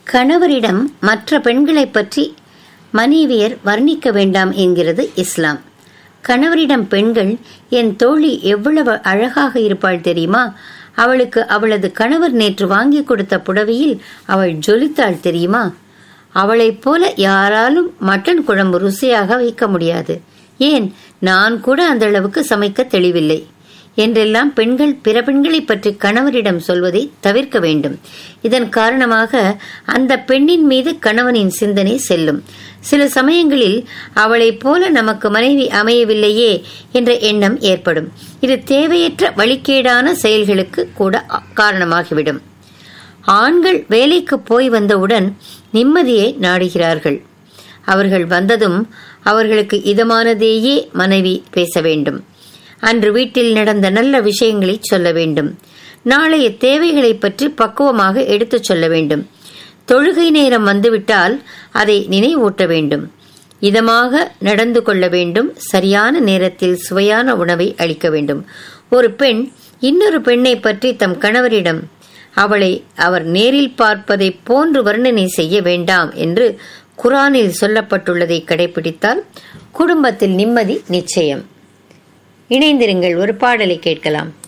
கணவரிடம் மற்ற பெண்களைப் பற்றி மனைவியர் வர்ணிக்க வேண்டாம் என்கிறது இஸ்லாம் கணவரிடம் பெண்கள் என் தோழி எவ்வளவு அழகாக இருப்பாள் தெரியுமா அவளுக்கு அவளது கணவர் நேற்று வாங்கி கொடுத்த புடவையில் அவள் ஜொலித்தாள் தெரியுமா அவளைப் போல யாராலும் மட்டன் குழம்பு ருசியாக வைக்க முடியாது ஏன் நான் கூட அந்த அளவுக்கு சமைக்க தெளிவில்லை என்றெல்லாம் பெண்கள் பிற பெண்களை பற்றி கணவரிடம் சொல்வதை தவிர்க்க வேண்டும் இதன் காரணமாக அந்த பெண்ணின் மீது கணவனின் சிந்தனை செல்லும் சில சமயங்களில் அவளைப் போல நமக்கு மனைவி அமையவில்லையே என்ற எண்ணம் ஏற்படும் இது தேவையற்ற வழிகேடான செயல்களுக்கு கூட காரணமாகிவிடும் ஆண்கள் வேலைக்கு போய் வந்தவுடன் நிம்மதியை நாடுகிறார்கள் அவர்கள் வந்ததும் அவர்களுக்கு இதமானதேயே மனைவி பேச வேண்டும் அன்று வீட்டில் நடந்த நல்ல விஷயங்களை சொல்ல வேண்டும் நாளைய தேவைகளை பற்றி பக்குவமாக எடுத்துச் சொல்ல வேண்டும் தொழுகை நேரம் வந்துவிட்டால் அதை நினைவூட்ட வேண்டும் இதமாக நடந்து கொள்ள வேண்டும் சரியான நேரத்தில் சுவையான உணவை அளிக்க வேண்டும் ஒரு பெண் இன்னொரு பெண்ணை பற்றி தம் கணவரிடம் அவளை அவர் நேரில் பார்ப்பதை போன்று வர்ணனை செய்ய வேண்டாம் என்று குரானில் சொல்லப்பட்டுள்ளதை கடைபிடித்தால் குடும்பத்தில் நிம்மதி நிச்சயம் இணைந்திருங்கள் ஒரு பாடலை கேட்கலாம்